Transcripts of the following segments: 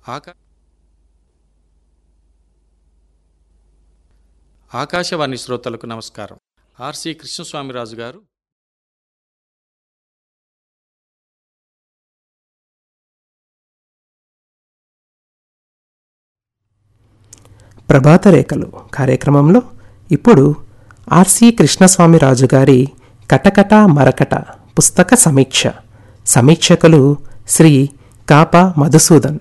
ఆకా ఆకాశవాణి శ్రోతలకు నమస్కారం ఆర్సి కృష్ణస్వామిరాజు గారు ప్రభాత రేఖలు కార్యక్రమంలో ఇప్పుడు ఆర్సి కృష్ణస్వామిరాజు గారి కటకట మరకట పుస్తక సమీక్ష సమీక్షకులు శ్రీ కాప మధుసూదన్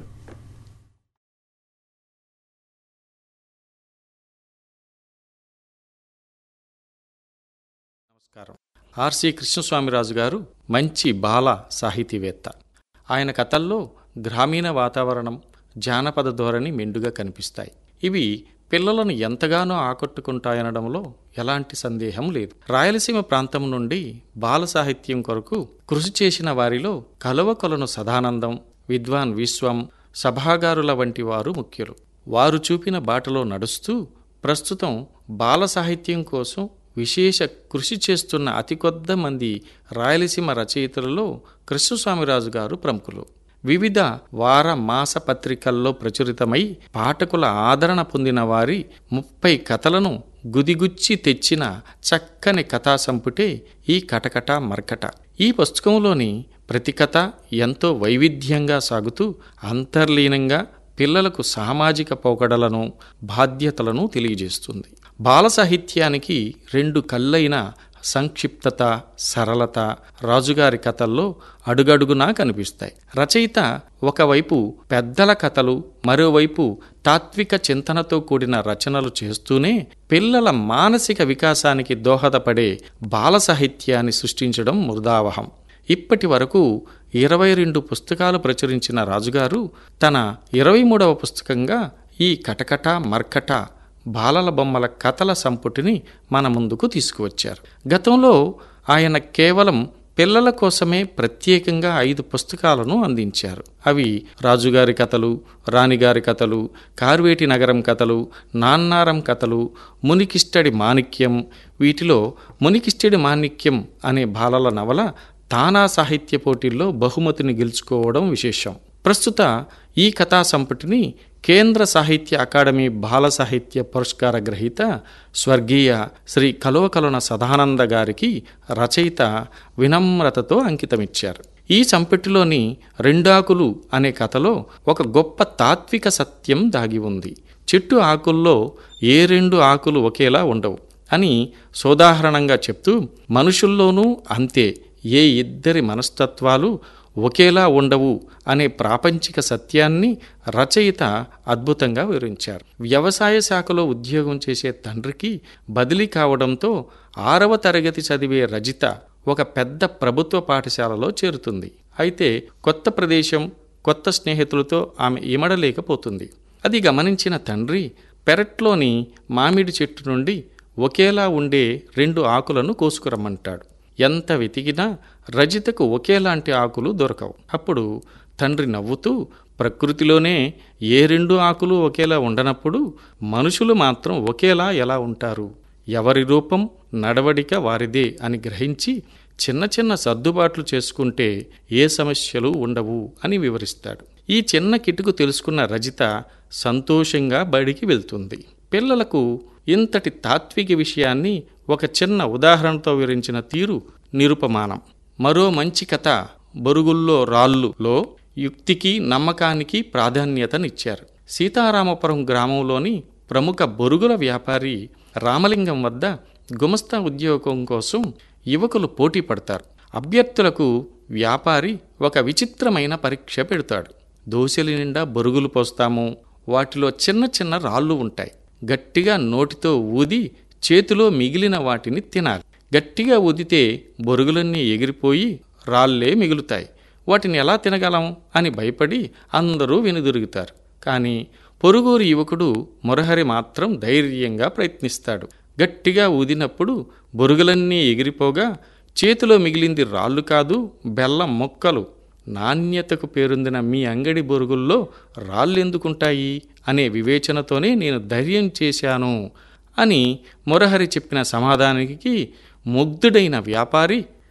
నమస్కారం ఆర్సి కృష్ణస్వామిరాజు గారు మంచి బాల సాహితీవేత్త ఆయన కథల్లో గ్రామీణ వాతావరణం జానపద ధోరణి మెండుగా కనిపిస్తాయి ఇవి పిల్లలను ఎంతగానో ఆకట్టుకుంటాయనడంలో ఎలాంటి సందేహం లేదు రాయలసీమ ప్రాంతం నుండి బాల సాహిత్యం కొరకు కృషి చేసిన వారిలో కలవకొలను సదానందం విద్వాన్ విశ్వం సభాగారుల వంటి వారు ముఖ్యులు వారు చూపిన బాటలో నడుస్తూ ప్రస్తుతం బాల సాహిత్యం కోసం విశేష కృషి చేస్తున్న అతి కొద్ద మంది రాయలసీమ రచయితలలో కృష్ణస్వామిరాజు గారు ప్రముఖులు వివిధ వార మాస పత్రికల్లో ప్రచురితమై పాఠకుల ఆదరణ పొందిన వారి ముప్పై కథలను గుదిగుచ్చి తెచ్చిన చక్కని కథా సంపుటే ఈ కటకట మర్కట ఈ పుస్తకంలోని ప్రతి కథ ఎంతో వైవిధ్యంగా సాగుతూ అంతర్లీనంగా పిల్లలకు సామాజిక పోకడలను బాధ్యతలను తెలియజేస్తుంది బాల సాహిత్యానికి రెండు కళ్ళైన సంక్షిప్తత సరళత రాజుగారి కథల్లో అడుగడుగునా కనిపిస్తాయి రచయిత ఒకవైపు పెద్దల కథలు మరోవైపు తాత్విక చింతనతో కూడిన రచనలు చేస్తూనే పిల్లల మానసిక వికాసానికి దోహదపడే బాల సాహిత్యాన్ని సృష్టించడం మృదావహం ఇప్పటి వరకు ఇరవై రెండు పుస్తకాలు ప్రచురించిన రాజుగారు తన ఇరవై మూడవ పుస్తకంగా ఈ కటకట మర్కట బాలల బొమ్మల కథల సంపుటిని మన ముందుకు తీసుకువచ్చారు గతంలో ఆయన కేవలం పిల్లల కోసమే ప్రత్యేకంగా ఐదు పుస్తకాలను అందించారు అవి రాజుగారి కథలు రాణిగారి కథలు కార్వేటి నగరం కథలు నాన్నారం కథలు మునికిష్టడి మాణిక్యం వీటిలో మునికిష్టడి మాణిక్యం అనే బాలల నవల తానా సాహిత్య పోటీల్లో బహుమతిని గెలుచుకోవడం విశేషం ప్రస్తుత ఈ కథా సంపుటిని కేంద్ర సాహిత్య అకాడమీ బాల సాహిత్య పురస్కార గ్రహీత స్వర్గీయ శ్రీ కలోకలున సదానంద గారికి రచయిత వినమ్రతతో అంకితమిచ్చారు ఈ సంపెట్టిలోని రెండాకులు అనే కథలో ఒక గొప్ప తాత్విక సత్యం దాగి ఉంది చెట్టు ఆకుల్లో ఏ రెండు ఆకులు ఒకేలా ఉండవు అని సోదాహరణంగా చెప్తూ మనుషుల్లోనూ అంతే ఏ ఇద్దరి మనస్తత్వాలు ఒకేలా ఉండవు అనే ప్రాపంచిక సత్యాన్ని రచయిత అద్భుతంగా వివరించారు వ్యవసాయ శాఖలో ఉద్యోగం చేసే తండ్రికి బదిలీ కావడంతో ఆరవ తరగతి చదివే రజిత ఒక పెద్ద ప్రభుత్వ పాఠశాలలో చేరుతుంది అయితే కొత్త ప్రదేశం కొత్త స్నేహితులతో ఆమె ఇమడలేకపోతుంది అది గమనించిన తండ్రి పెరట్లోని మామిడి చెట్టు నుండి ఒకేలా ఉండే రెండు ఆకులను కోసుకురమ్మంటాడు ఎంత వెతికినా రజితకు ఒకేలాంటి ఆకులు దొరకవు అప్పుడు తండ్రి నవ్వుతూ ప్రకృతిలోనే ఏ రెండు ఆకులు ఒకేలా ఉండనప్పుడు మనుషులు మాత్రం ఒకేలా ఎలా ఉంటారు ఎవరి రూపం నడవడిక వారిదే అని గ్రహించి చిన్న చిన్న సర్దుబాట్లు చేసుకుంటే ఏ సమస్యలు ఉండవు అని వివరిస్తాడు ఈ చిన్న కిటుకు తెలుసుకున్న రజిత సంతోషంగా బడికి వెళ్తుంది పిల్లలకు ఇంతటి తాత్విక విషయాన్ని ఒక చిన్న ఉదాహరణతో వివరించిన తీరు నిరుపమానం మరో మంచి కథ బొరుగుల్లో రాళ్ళులో యుక్తికి నమ్మకానికి ప్రాధాన్యతనిచ్చారు సీతారామపురం గ్రామంలోని ప్రముఖ బొరుగుల వ్యాపారి రామలింగం వద్ద గుమస్తా ఉద్యోగం కోసం యువకులు పోటీ పడతారు అభ్యర్థులకు వ్యాపారి ఒక విచిత్రమైన పరీక్ష పెడతాడు దోశల నిండా బొరుగులు పోస్తాము వాటిలో చిన్న చిన్న రాళ్ళు ఉంటాయి గట్టిగా నోటితో ఊది చేతిలో మిగిలిన వాటిని తినాలి గట్టిగా ఊదితే బొరుగులన్నీ ఎగిరిపోయి రాళ్ళే మిగులుతాయి వాటిని ఎలా తినగలం అని భయపడి అందరూ వెనుదిరుగుతారు కానీ పొరుగురు యువకుడు మురహరి మాత్రం ధైర్యంగా ప్రయత్నిస్తాడు గట్టిగా ఊదినప్పుడు బొరుగులన్నీ ఎగిరిపోగా చేతిలో మిగిలింది రాళ్ళు కాదు బెల్లం మొక్కలు నాణ్యతకు పేరొందిన మీ అంగడి బొరుగుల్లో రాళ్ళెందుకుంటాయి అనే వివేచనతోనే నేను ధైర్యం చేశాను అని మురహరి చెప్పిన సమాధానానికి ముగ్ధుడైన వ్యాపారి